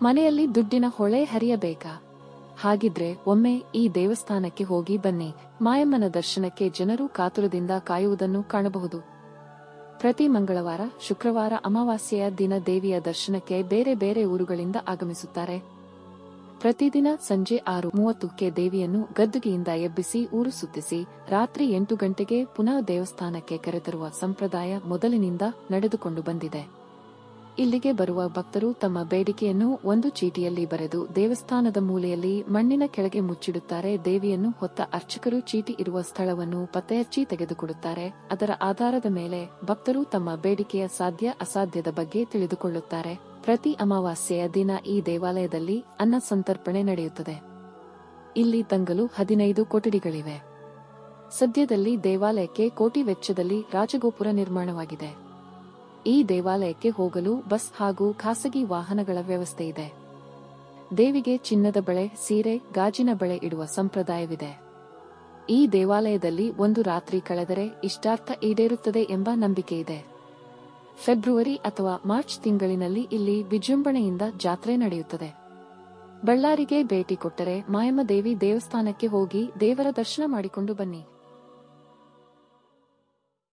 ಮನೆಯಲ್ಲಿ ದುಡ್ಡಿನ ಹೊಳೆ ಹರಿಯಬೇಕಾ ಹಾಗಿದ್ರೆ ಒಮ್ಮೆ ಈ ದೇವಸ್ಥಾನಕ್ಕೆ ಹೋಗಿ ಬನ್ನಿ ಮಾಯಮ್ಮನ ದರ್ಶನಕ್ಕೆ ಜನರು ಕಾತುರದಿಂದ ಕಾಯುವುದನ್ನು ಕಾಣಬಹುದು ಪ್ರತಿ ಮಂಗಳವಾರ ಶುಕ್ರವಾರ ಅಮಾವಾಸ್ಯೆಯ ದಿನ ದೇವಿಯ ದರ್ಶನಕ್ಕೆ ಬೇರೆ ಬೇರೆ ಊರುಗಳಿಂದ ಆಗಮಿಸುತ್ತಾರೆ ಪ್ರತಿದಿನ ಸಂಜೆ ಆರು ಮೂವತ್ತಕ್ಕೆ ದೇವಿಯನ್ನು ಗದ್ದುಗೆಯಿಂದ ಎಬ್ಬಿಸಿ ಊರು ಸುತ್ತಿಸಿ ರಾತ್ರಿ ಎಂಟು ಗಂಟೆಗೆ ಪುನಃ ದೇವಸ್ಥಾನಕ್ಕೆ ಕರೆತರುವ ಸಂಪ್ರದಾಯ ಮೊದಲಿನಿಂದ ನಡೆದುಕೊಂಡು ಬಂದಿದೆ ಇಲ್ಲಿಗೆ ಬರುವ ಭಕ್ತರು ತಮ್ಮ ಬೇಡಿಕೆಯನ್ನು ಒಂದು ಚೀಟಿಯಲ್ಲಿ ಬರೆದು ದೇವಸ್ಥಾನದ ಮೂಲೆಯಲ್ಲಿ ಮಣ್ಣಿನ ಕೆಳಗೆ ಮುಚ್ಚಿಡುತ್ತಾರೆ ದೇವಿಯನ್ನು ಹೊತ್ತ ಅರ್ಚಕರು ಚೀಟಿ ಇರುವ ಸ್ಥಳವನ್ನು ಪತ್ತೆಹಚ್ಚಿ ತೆಗೆದುಕೊಡುತ್ತಾರೆ ಅದರ ಆಧಾರದ ಮೇಲೆ ಭಕ್ತರು ತಮ್ಮ ಬೇಡಿಕೆಯ ಸಾಧ್ಯ ಅಸಾಧ್ಯದ ಬಗ್ಗೆ ತಿಳಿದುಕೊಳ್ಳುತ್ತಾರೆ ಪ್ರತಿ ಅಮಾವಾಸ್ಯೆಯ ದಿನ ಈ ದೇವಾಲಯದಲ್ಲಿ ಅನ್ನ ಸಂತರ್ಪಣೆ ನಡೆಯುತ್ತದೆ ಇಲ್ಲಿ ತಂಗಲು ಹದಿನೈದು ಕೊಠಡಿಗಳಿವೆ ಸದ್ಯದಲ್ಲಿ ದೇವಾಲಯಕ್ಕೆ ಕೋಟಿ ವೆಚ್ಚದಲ್ಲಿ ರಾಜಗೋಪುರ ನಿರ್ಮಾಣವಾಗಿದೆ ಈ ದೇವಾಲಯಕ್ಕೆ ಹೋಗಲು ಬಸ್ ಹಾಗೂ ಖಾಸಗಿ ವಾಹನಗಳ ವ್ಯವಸ್ಥೆ ಇದೆ ದೇವಿಗೆ ಚಿನ್ನದ ಬಳೆ ಸೀರೆ ಗಾಜಿನ ಬಳೆ ಇಡುವ ಸಂಪ್ರದಾಯವಿದೆ ಈ ದೇವಾಲಯದಲ್ಲಿ ಒಂದು ರಾತ್ರಿ ಕಳೆದರೆ ಇಷ್ಟಾರ್ಥ ಈಡೇರುತ್ತದೆ ಎಂಬ ನಂಬಿಕೆ ಇದೆ ಫೆಬ್ರವರಿ ಅಥವಾ ಮಾರ್ಚ್ ತಿಂಗಳಿನಲ್ಲಿ ಇಲ್ಲಿ ವಿಜೃಂಭಣೆಯಿಂದ ಜಾತ್ರೆ ನಡೆಯುತ್ತದೆ ಬಳ್ಳಾರಿಗೆ ಭೇಟಿ ಕೊಟ್ಟರೆ ಮಾಯಮ್ಮ ದೇವಿ ದೇವಸ್ಥಾನಕ್ಕೆ ಹೋಗಿ ದೇವರ ದರ್ಶನ ಮಾಡಿಕೊಂಡು ಬನ್ನಿ